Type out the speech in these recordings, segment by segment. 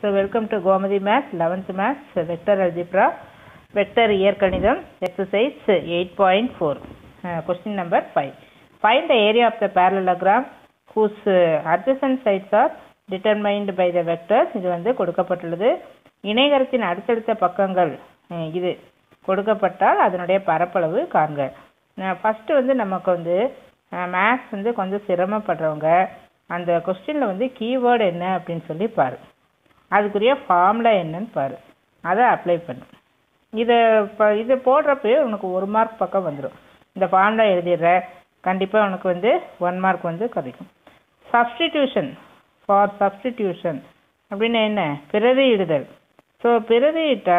So welcome to Gomadi Maths, 11th Maths, Vector Algebra, Vector இயற்கணிதம், exercise 8.4. Uh, question number 5. Find the area of the parallelogram whose uh, adjacent sides are determined by the vectors. இது வந்து கொடுக்கப்பட்டுள்ளது இணைகரத்தின் அடுத்தடுத்த பக்கங்கள் அஹ், இது கொடுக்கப்பட்டால் அதனுடைய பரப்பளவு காண்க ஃபஸ்ட்டு வந்து நமக்கு வந்து மேத்ஸ் வந்து கொஞ்சம் சிரமப்படுறவங்க அந்த கொஸ்டினில் வந்து கீவேர்டு என்ன அப்படின்னு சொல்லி பாரு அதுக்குரிய ஃபார்முலா என்னன்னு பாரு அதை அப்ளை பண்ணு இதை இப்போ இது போடுறப்பயே உனக்கு ஒரு மார்க் பக்கம் வந்துடும் இந்த ஃபார்முலா எழுதிடுற கண்டிப்பாக உனக்கு வந்து ஒன் மார்க் வந்து கிடைக்கும் சப்ஸ்டிடியூஷன் ஃபார் சப்ஸ்டிடியூஷன் அப்படின்னு என்ன பிரதியிடுதல் ஸோ பிரதியிட்டா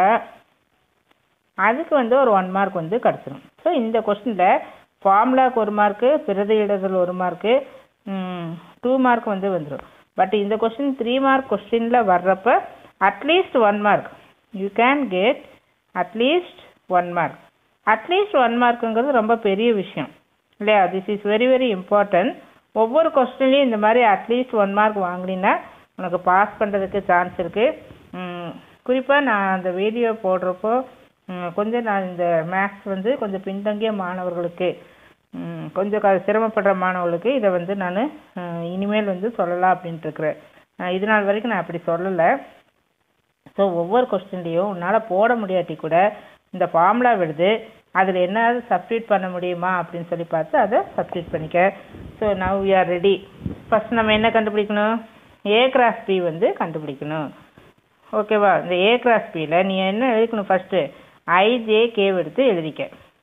அதுக்கு வந்து ஒரு ஒன் மார்க் வந்து கிடச்சிரும் ஸோ இந்த கொஸ்டினில் ஃபார்முலாக்கு ஒரு மார்க்கு பிரதியிடுதல் ஒரு மார்க்கு டூ மார்க் வந்து வந்துடும் பட் இந்த கொஸ்டின் த்ரீ மார்க் கொஸ்டினில் வர்றப்ப at least one mark you can get at least one mark at least one மார்க்குங்கிறது ரொம்ப பெரிய விஷயம் இல்லையா this is very very important ஒவ்வொரு கொஸ்டின்லையும் இந்த மாதிரி அட்லீஸ்ட் ஒன் மார்க் வாங்கினீங்கன்னா உனக்கு பாஸ் பண்ணுறதுக்கு சான்ஸ் இருக்குது குறிப்பாக நான் அந்த வீடியோ போடுறப்போ ம், கொஞ்சம் நான் இந்த மேக்ஸ் வந்து கொஞ்சம் பின்தங்கிய மாணவர்களுக்கு ம், கொஞ்சம் க சிரமப்படுற மாணவர்களுக்கு இதை வந்து நான் இனிமேல் வந்து சொல்லலாம் அப்படின்ட்டு இருக்கிறேன் அஹ், இது நாள் வரைக்கும் நான் அப்படி சொல்லலை ஸோ ஒவ்வொரு கொஸ்டின்லேயும் உன்னால் போட முடியாட்டி கூட இந்த ஃபார்முலா விடுது அதில் என்னது சப்ஸ்டியூட் பண்ண முடியுமா அப்படின்னு சொல்லி பார்த்து அதை சப்ஸ்டியூட் பண்ணிக்க so now we are ready first நம்ம என்ன கண்டுபிடிக்கணும் ஏ கிராஸ் பி வந்து கண்டுபிடிக்கணும் ஓகேவா இந்த ஏ கிராஸ் பியில் நீ என்ன எழுதிக்கணும் ஃபஸ்ட்டு ஐஜே கேவ் எடுத்து எழுதிக்க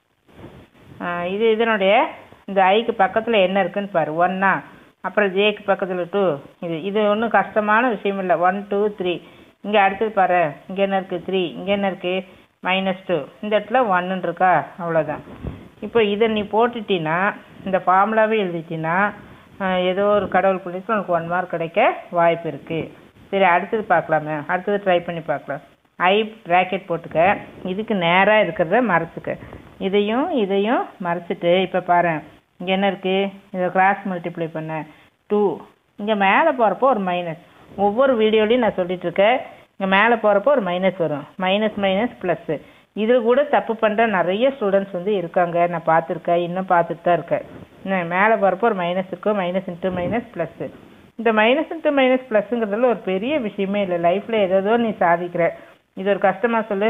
ஆஹ் இது இதனுடைய இந்த ஐக்கு பக்கத்தில் என்ன இருக்குன்னு பாரு ஒன்னா அப்புறம் ஜேக்கு பக்கத்தில் டூ இது இது ஒன்றும் கஷ்டமான விஷயம் இல்லை ஒன் டூ த்ரீ இங்கே அடுத்தது பாரு இங்கே என்ன இருக்குது த்ரீ இங்கே என்ன இருக்குது மைனஸ் டூ இந்த இடத்துல ஒன்றுன்னு இருக்கா அவ்வளோதான் இப்போ இதை நீ போட்டுட்டீன்னா இந்த ஃபார்முலாவே எழுதிட்டீன்னா ஆஹ் ஏதோ ஒரு கடவுள் புண்ணியத்தில் உனக்கு ஒன் மார்க் கிடைக்க வாய்ப்பு இருக்குது சரி அடுத்தது பார்க்கலாமே அடுத்தது ட்ரை பண்ணி பார்க்கலாம் ஐ ப்ராக்கெட் போட்டுக்க இதுக்கு நேராக இருக்கிறத மறைச்சிக்க இதையும் இதையும் மறைச்சிட்டு இப்போ பாரு இங்கே என்ன இருக்குது இதை கிராஸ் மல்டிப்ளை பண்ண டூ இங்கே மேலே போகிறப்போ ஒரு மைனஸ் ஒவ்வொரு வீடியோலையும் நான் சொல்லிட்டு இருக்கேன் இங்கே மேலே போகிறப்போ ஒரு மைனஸ் வரும் மைனஸ் மைனஸ் ப்ளஸ்ஸு இதில் கூட தப்பு பண்ணுற நிறைய ஸ்டூடெண்ட்ஸ் வந்து இருக்காங்க நான் பார்த்துருக்கேன் இன்னும் பார்த்துட்டு தான் இருக்கேன் இன்னும் மேலே போகிறப்போ ஒரு மைனஸ் இருக்கும் மைனஸ் இன்ட்டு மைனஸ் ப்ளஸ்ஸு இந்த மைனஸ் இன்ட்டு மைனஸ் ப்ளஸ்ஸுங்கிறதுல ஒரு பெரிய விஷயமே இல்லை லைஃப்பில் ஏதோ நீ சாதிக்கிற இது ஒரு கஷ்டமா சொல்லு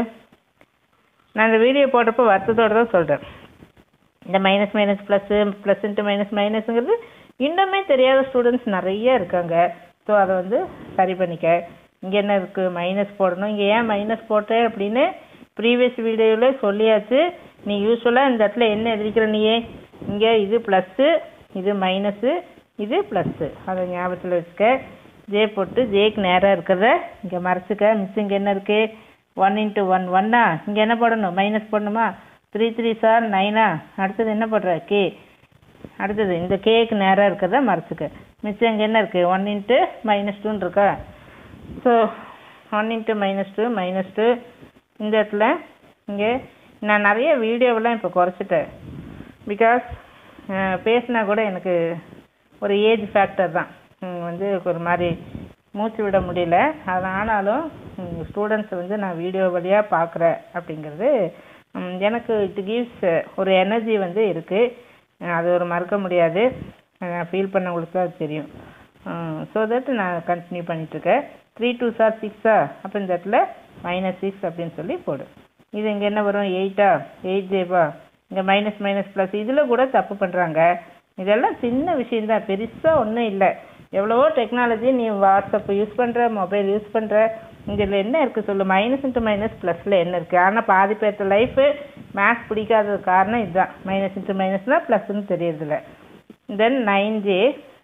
நான் இந்த வீடியோ போடுறப்போ வருத்தத்தோடு தான் சொல்கிறேன் இந்த minus minus plus plus into minus மைனஸுங்கிறது இன்னுமே தெரியாத ஸ்டூடெண்ட்ஸ் நிறைய இருக்காங்க ஸோ அதை வந்து சரி பண்ணிக்க இங்கே என்ன இருக்குது மைனஸ் போடணும் இங்கே ஏன் மைனஸ் போட்டேன் அப்படின்னு ப்ரீவியஸ் வீடியோவில் சொல்லியாச்சு நீ யூஸ்வலாக இந்த இடத்துல என்ன எழுதிக்கிற நீயே இங்கே இது ப்ளஸ்ஸு இது மைனஸு இது ப்ளஸ்ஸு அதை ஞாபகத்தில் வச்சுக்க ஜே போட்டு ஜேக்கு நேராக இருக்கிறத இங்கே மறைச்சிக்க மிஸ் இங்கே என்ன இருக்குது ஒன் இன்ட்டு ஒன் ஒன்னா இங்கே என்ன போடணும் மைனஸ் போடணுமா த்ரீ த்ரீ சார் நைனா அடுத்தது என்ன போடுற கே அடுத்தது இந்த கேக்கு நேராக இருக்கிறத மறைச்சிக்க மிச்சம் இங்கே என்ன இருக்குது ஒன் இன்ட்டு மைனஸ் டூன்னு இருக்கா so one into minus two minus two இந்த இடத்துல இங்கே நான் நிறைய வீடியோவெல்லாம் இப்போ குறைச்சிட்டேன் பிகாஸ் பேசினா கூட எனக்கு ஒரு ஏஜ் ஃபேக்டர் தான் ம், வந்து ஒரு மாதிரி மூச்சு விட முடியல அது ஆனாலும் ஸ்டூடெண்ட்ஸ் வந்து நான் வீடியோ வழியாக பார்க்குறேன் அப்படிங்கிறது ம், எனக்கு இட் கிவ்ஸ் ஒரு எனர்ஜி வந்து இருக்குது அது ஒரு மறக்க முடியாது நான் ஃபீல் பண்ணவங்களுக்கு தான் அது தெரியும் ஸோ தட் நான் கண்டினியூ பண்ணிகிட்ருக்கேன் த்ரீ டூ சார் சிக்ஸா அப்போ இந்த இடத்துல மைனஸ் சிக்ஸ் அப்படின்னு சொல்லி போடு இது இங்கே என்ன வரும் எயிட்டா எயிட் ஜேபா இங்கே மைனஸ் மைனஸ் ப்ளஸ் இதில் கூட தப்பு பண்ணுறாங்க இதெல்லாம் சின்ன விஷயந்தான் பெருசாக ஒன்றும் இல்லை எவ்வளவோ டெக்னாலஜி நீ வாட்ஸ்அப் யூஸ் பண்ணுற மொபைல் யூஸ் பண்ணுற இதில் என்ன இருக்குது சொல்லு மைனஸ் இன்ட்டு மைனஸ் ப்ளஸில் என்ன இருக்குது ஆனால் பாதி பேர்த்த லைஃபு மேத்ஸ் பிடிக்காதது காரணம் இதுதான் மைனஸ் இன்ட்டு மைனஸ்னால் ப்ளஸ்ன்னு தெரியறதில்ல then nine J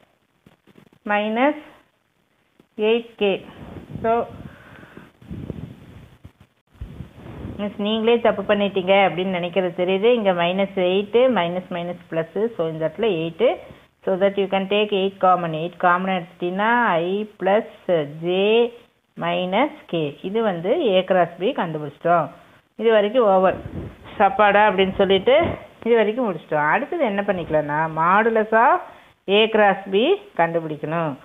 minus eight K so miss நீங்களே தப்பு பண்ணிட்டீங்க அப்படின்னு நினைக்கிறது தெரியுது இங்கே minus eight minus minus plus so இந்த இடத்துல eight so that you can take eight common eight common எடுத்துட்டீங்கன்னா I plus J minus K இது வந்து ஏ கிராஸ் பி கண்டுபிடிச்சிட்டோம் இது வரைக்கும் ஓவர் சப்பாடா அப்படின்னு சொல்லிட்டு இது வரைக்கும் முடிச்சிட்டோம் அடுத்தது என்ன பண்ணிக்கலாம்னா modulus of A cross B கண்டுபிடிக்கணும்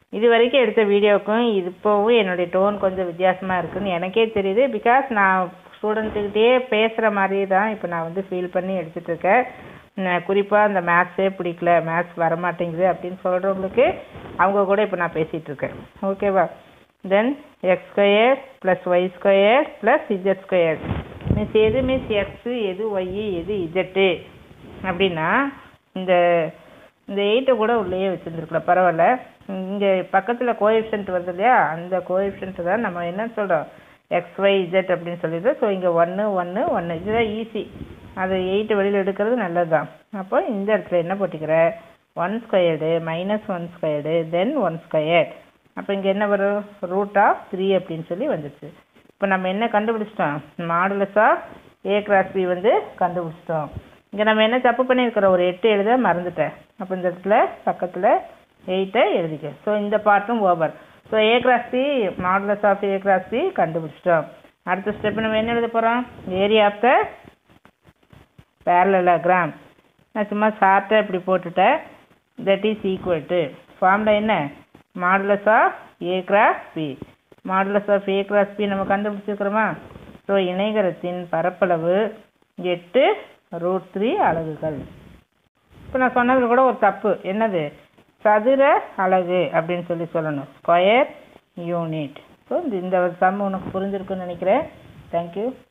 இது வரைக்கும் எடுத்த வீடியோவுக்கும் இது இப்போவும் என்னுடைய டோன் கொஞ்சம் வித்தியாசமாக இருக்குன்னு எனக்கே தெரியுது பிகாஸ் நான் ஸ்டூடெண்ட்டுக்கிட்டே பேசுகிற மாதிரி தான் இப்போ நான் வந்து ஃபீல் பண்ணி எடுத்துகிட்டு இருக்கேன் குறிப்பாக அந்த மேத்ஸே பிடிக்கல மேத்ஸ் வரமாட்டேங்குது அப்படின்னு சொல்கிறவங்களுக்கு அவங்க கூட இப்போ நான் பேசிகிட்டு இருக்கேன் ஓகேவா then X square plus Y square plus Z square means எது மீன்ஸ் எக்ஸு எது ஒய்யு எது இஜெட்டு அப்படின்னா இந்த இந்த எயிட்டை கூட உள்ளேயே வச்சுருந்துருக்கலாம் பரவாயில்ல இங்கே பக்கத்தில் கோஎஃபிஷியன்ட் வருது இல்லையா அந்த கோஎஃபிஷியன்ட் தான் நம்ம என்ன சொல்கிறோம் எக்ஸ் ஒய் இஜெட் அப்படின்னு சொல்லிட்டு ஸோ இங்கே ஒன்று ஒன்று ஒன்று இதுதான் ஈஸி அது எயிட்டு வெளியில் எடுக்கிறது நல்லது தான் அப்போ இந்த இடத்துல என்ன போட்டிக்கிற one squared minus one squared then one square அப்போ இங்கே என்ன வரும் ரூட் ஆஃப் த்ரீ அப்படின்னு சொல்லி வந்துடுச்சு இப்போ நம்ம என்ன கண்டுபிடிச்சிட்டோம் modulus of A cross B வந்து கண்டுபிடிச்சிட்டோம் இங்கே நம்ம என்ன தப்பு பண்ணியிருக்கிறோம் ஒரு எட்டு எழுத மறந்துட்டேன் அப்போ இந்த இடத்துல பக்கத்தில் எயிட்டை எழுதிக்க ஸோ இந்த பார்ட்டும் over so A cross B modulus of A cross B கண்டுபிடிச்சிட்டோம் அடுத்த ஸ்டெப் நம்ம என்ன எழுத போகிறோம் ஏரியா ஆஃப் த பேரலோகிராம் நான் சும்மா ஷார்ட்டாக இப்படி போட்டுட்டேன் தட் இஸ் ஈக்குவல் டு ஃபார்மில் என்ன modulus of A cross B modulus of A cross B நம்ம கண்டுபிடிச்சிருக்கிறோமா ஸோ இணைகரத்தின் பரப்பளவு எட்டு ரூட் த்ரீ அலகுகள் இப்போ நான் சொன்னதில் கூட ஒரு தப்பு என்னது சதுர அலகு அப்படின்னு சொல்லி சொல்லணும் ஸ்கொயர் யூனிட் ஸோ இந்த சம் உனக்கு புரிஞ்சிருக்குன்னு நினைக்கிறேன் தேங்க்யூ